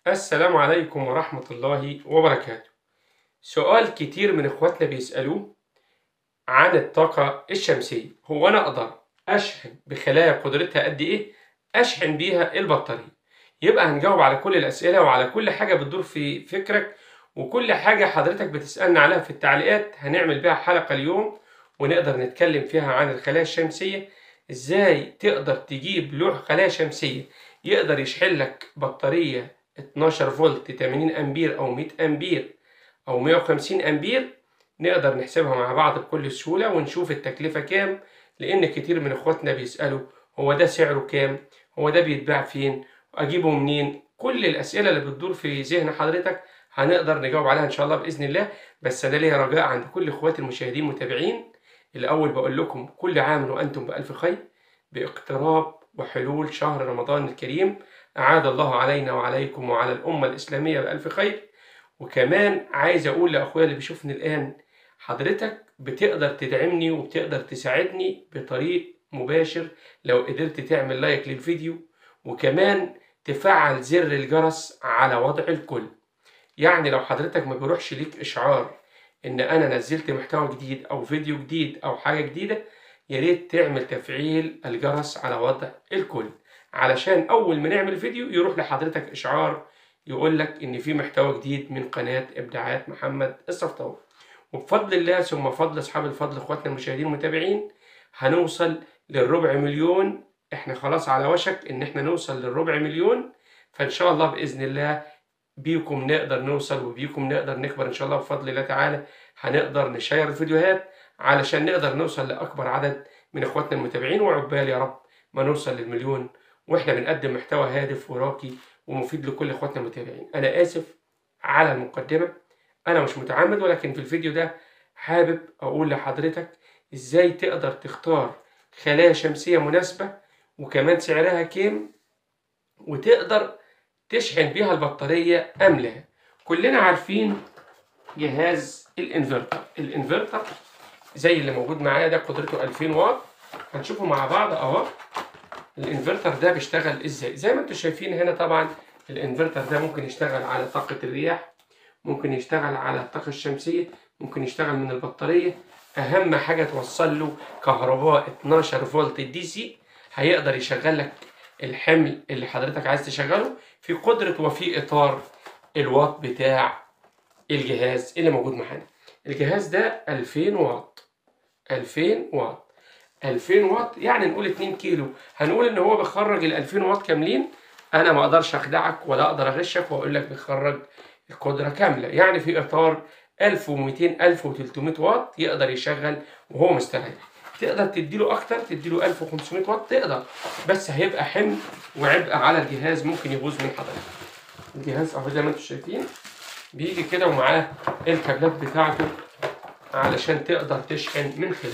السلام عليكم ورحمة الله وبركاته سؤال كتير من اخواتنا بيسألوه عن الطاقة الشمسية هو أنا أقدر أشحن بخلايا قدرتها قد إيه أشحن بيها البطارية يبقى هنجاوب على كل الأسئلة وعلى كل حاجة بتدور في فكرك وكل حاجة حضرتك بتسألنا عليها في التعليقات هنعمل بيها حلقة اليوم ونقدر نتكلم فيها عن الخلايا الشمسية إزاي تقدر تجيب لوح خلايا شمسية يقدر يشحن لك بطارية 12 فولت 80 أمبير أو 100 أمبير أو 150 أمبير نقدر نحسبها مع بعض بكل سهولة ونشوف التكلفة كام لأن كتير من إخواتنا بيسألوا هو ده سعره كام هو ده بيتباع فين أجيبه منين كل الأسئلة اللي بتدور في ذهن حضرتك هنقدر نجاوب عليها إن شاء الله بإذن الله بس أنا ليا رجاء عند كل إخواتي المشاهدين متابعين الأول بقول لكم كل عام وأنتم بألف خير باقتراب وحلول شهر رمضان الكريم أعاد الله علينا وعليكم وعلى الأمة الإسلامية بألف خير وكمان عايز أقول لأخويا اللي بيشوفني الآن حضرتك بتقدر تدعمني وبتقدر تساعدني بطريق مباشر لو قدرت تعمل لايك للفيديو وكمان تفعل زر الجرس على وضع الكل يعني لو حضرتك ما بيروحش ليك إشعار إن أنا نزلت محتوى جديد أو فيديو جديد أو حاجة جديدة يا ريت تعمل تفعيل الجرس على وضع الكل علشان أول ما نعمل فيديو يروح لحضرتك إشعار يقول لك إن في محتوى جديد من قناة إبداعات محمد الصفطاوي وبفضل الله ثم فضل أصحاب الفضل إخواتنا المشاهدين المتابعين هنوصل للربع مليون إحنا خلاص على وشك إن إحنا نوصل للربع مليون فإن شاء الله بإذن الله بيكم نقدر نوصل وبيكم نقدر نكبر إن شاء الله بفضل الله تعالى هنقدر نشير الفيديوهات علشان نقدر نوصل لأكبر عدد من إخواتنا المتابعين وعقبال يا رب ما نوصل للمليون وإحنا بنقدم محتوى هادف وراقي ومفيد لكل إخواتنا المتابعين أنا آسف على المقدمة أنا مش متعمد ولكن في الفيديو ده حابب أقول لحضرتك إزاي تقدر تختار خلايا شمسية مناسبة وكمان سعرها كام وتقدر تشحن بيها البطارية أم لا كلنا عارفين جهاز الانفرتر الانفرتر زي اللي موجود معايا ده قدرته 2000 واط هنشوفه مع بعض اهو الانفرتر ده بيشتغل ازاي زي ما انتم شايفين هنا طبعا الانفرتر ده ممكن يشتغل على طاقة الرياح ممكن يشتغل على الطاقة الشمسية ممكن يشتغل من البطارية اهم حاجة توصل له كهرباء 12 فولت دي سي هيقدر يشغل لك الحمل اللي حضرتك عايز تشغله في قدرة وفي اطار الواط بتاع الجهاز اللي موجود معانا الجهاز ده 2000 واط 2000 واط 2000 واط يعني نقول 2 كيلو هنقول ان هو بيخرج ال 2000 واط كاملين انا ما اقدرش اخدعك ولا اقدر اغشك واقول لك بيخرج القدره كامله يعني في اطار 1200 1300 واط يقدر يشغل وهو مستريح تقدر تديله اكتر تديله 1500 واط تقدر بس هيبقى حمل وعبء على الجهاز ممكن يبوظ من حضرتك الجهاز اهو زي ما انتم شايفين بيجي كده ومعاه الكابلات بتاعته علشان تقدر تشحن من خلاله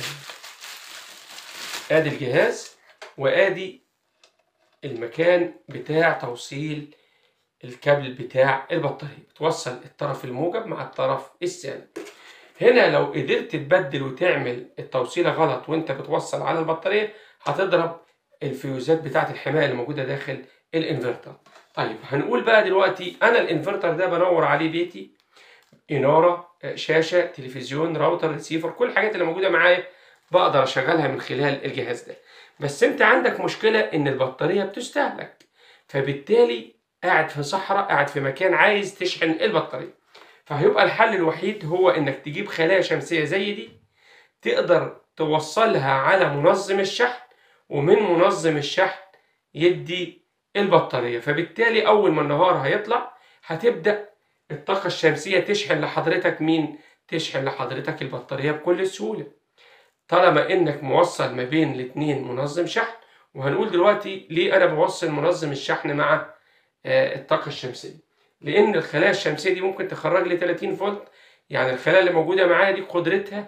ادي الجهاز وادي المكان بتاع توصيل الكابل بتاع البطارية بتوصل الطرف الموجب مع الطرف السالب هنا لو قدرت تبدل وتعمل التوصيلة غلط وانت بتوصل على البطارية هتضرب الفيوزات بتاعت الحماية اللي موجودة داخل الانفرتر طيب هنقول بقى دلوقتي انا الانفرتر ده بنور عليه بيتي اناره شاشه تلفزيون راوتر ريسيفر كل الحاجات اللي موجوده معايا بقدر اشغلها من خلال الجهاز ده بس انت عندك مشكله ان البطاريه بتستهلك فبالتالي قاعد في صحراء قاعد في مكان عايز تشحن البطاريه فهيبقى الحل الوحيد هو انك تجيب خلايا شمسيه زي دي تقدر توصلها على منظم الشحن ومن منظم الشحن يدي البطارية فبالتالي أول ما النهار هيطلع هتبدأ الطاقة الشمسية تشحن لحضرتك مين؟ تشحن لحضرتك البطارية بكل سهولة طالما إنك موصل ما بين الاتنين منظم شحن وهنقول دلوقتي ليه أنا بوصل منظم الشحن مع آه الطاقة الشمسية لأن الخلايا الشمسية دي ممكن تخرج لي 30 فولت يعني الخلايا اللي موجودة معايا دي قدرتها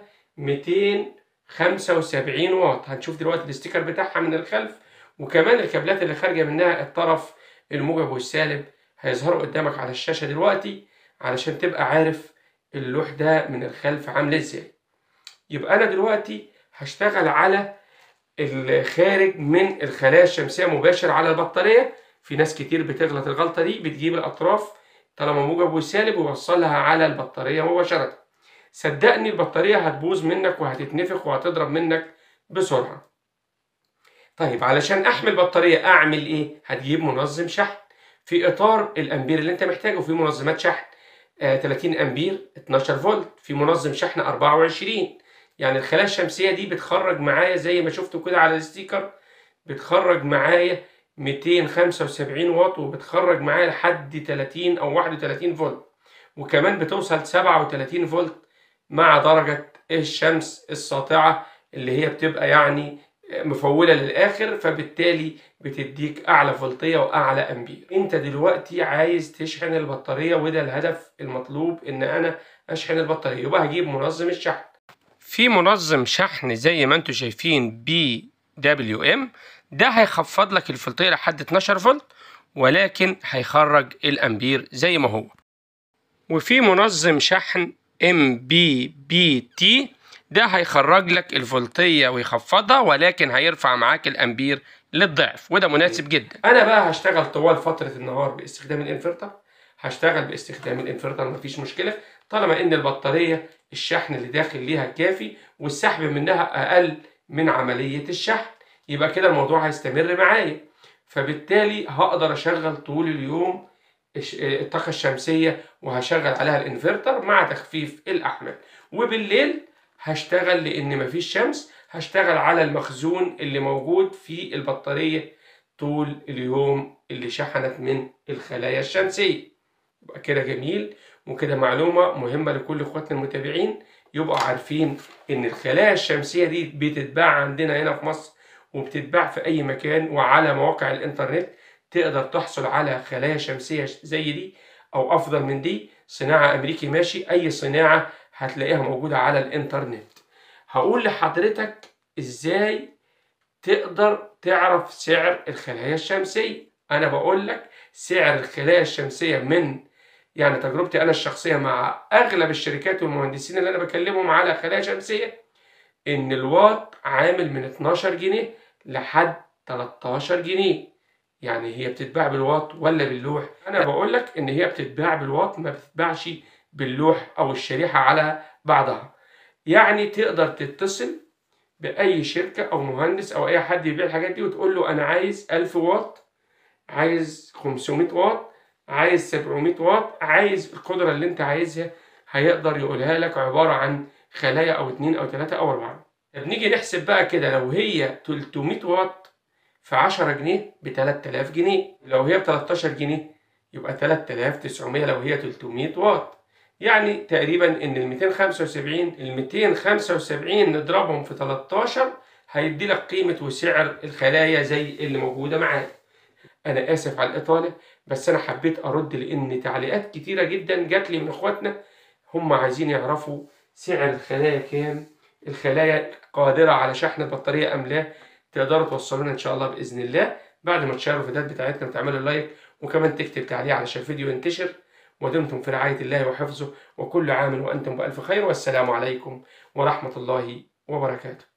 275 واط هنشوف دلوقتي الاستيكر بتاعها من الخلف وكمان الكابلات اللي خارجه منها الطرف الموجب والسالب هيظهروا قدامك على الشاشه دلوقتي علشان تبقى عارف اللوح ده من الخلف عامل ازاي يبقى انا دلوقتي هشتغل على الخارج من الخلايا الشمسيه مباشر على البطاريه في ناس كتير بتغلط الغلطة دي بتجيب الأطراف طالما موجب وسالب ويوصلها على البطارية مباشرة صدقني البطارية هتبوظ منك وهتتنفخ وهتضرب منك بسرعة طيب علشان أحمل بطارية أعمل إيه؟ هتجيب منظم شحن في إطار الأمبير اللي أنت محتاجه في منظمات شحن آه 30 أمبير 12 فولت في منظم شحن 24 يعني الخلايا الشمسية دي بتخرج معايا زي ما شفتوا كده على الستيكر بتخرج معايا 275 واط وبتخرج معايا لحد 30 او 31 فولت وكمان بتوصل 37 فولت مع درجة الشمس الساطعة اللي هي بتبقى يعني مفولة للآخر فبالتالي بتديك أعلى فولتية وأعلى أمبير أنت دلوقتي عايز تشحن البطارية وده الهدف المطلوب إن أنا أشحن البطارية يبقى هجيب منظم الشحن في منظم شحن زي ما انتم شايفين بي دبليو ام ده هيخفض لك الفولتية لحد 12 فولت ولكن هيخرج الامبير زي ما هو وفي منظم شحن ام بي بي تي ده هيخرج لك الفولتية ويخفضها ولكن هيرفع معاك الامبير للضعف وده مناسب جدا انا بقى هشتغل طوال فترة النهار باستخدام الانفرتر هشتغل باستخدام الانفرتر مفيش مشكلة طالما ان البطارية الشحن اللي داخل ليها كافي والسحب منها اقل من عملية الشحن يبقى كده الموضوع هيستمر معايا فبالتالي هقدر اشغل طول اليوم الطاقة الشمسية وهشغل عليها الانفرتر مع تخفيف الاحمال وبالليل هشتغل لان مفيش شمس هشتغل على المخزون اللي موجود في البطارية طول اليوم اللي شحنت من الخلايا الشمسية يبقى كده جميل وكده معلومة مهمة لكل اخواتنا المتابعين يبقوا عارفين ان الخلايا الشمسية دي بتتباع عندنا هنا في مصر وبتتباع في اي مكان وعلى مواقع الانترنت تقدر تحصل على خلايا شمسية زي دي او افضل من دي صناعة امريكي ماشي اي صناعة هتلاقيها موجودة على الانترنت هقول لحضرتك ازاي تقدر تعرف سعر الخلايا الشمسية انا بقول لك سعر الخلايا الشمسية من يعني تجربتي انا الشخصيه مع اغلب الشركات والمهندسين اللي انا بكلمهم على خلايا شمسيه ان الواط عامل من 12 جنيه لحد 13 جنيه يعني هي بتتباع بالواط ولا باللوح انا بقول لك ان هي بتتباع بالواط ما بتتباعش باللوح او الشريحه على بعضها يعني تقدر تتصل باي شركه او مهندس او اي حد يبيع الحاجات دي وتقول له انا عايز 1000 واط عايز 500 واط عايز 700 واط عايز القدرة اللي انت عايزها هيقدر يقولها لك عبارة عن خلايا او اتنين او تلاتة او اربعة طب نيجي نحسب بقى كده لو هي 300 واط في 10 جنيه ب 3000 جنيه لو هي ب 13 جنيه يبقى 3900 لو هي 300 واط يعني تقريبا ان ال 275 ال 275 نضربهم في 13 هيدي لك قيمة وسعر الخلايا زي اللي موجودة معاك انا اسف على الاطاله بس انا حبيت ارد لان تعليقات كتيره جدا جات لي من اخواتنا هم عايزين يعرفوا سعر الخلايا كام الخلايا قادره على شحن البطاريه ام لا تقدروا توصلونا ان شاء الله باذن الله بعد ما تشاركوا الفيديوهات بتاعتنا وتعملوا لايك وكمان تكتب تعليق علشان الفيديو ينتشر ودمتم في رعايه الله وحفظه وكل عام وانتم بالف خير والسلام عليكم ورحمه الله وبركاته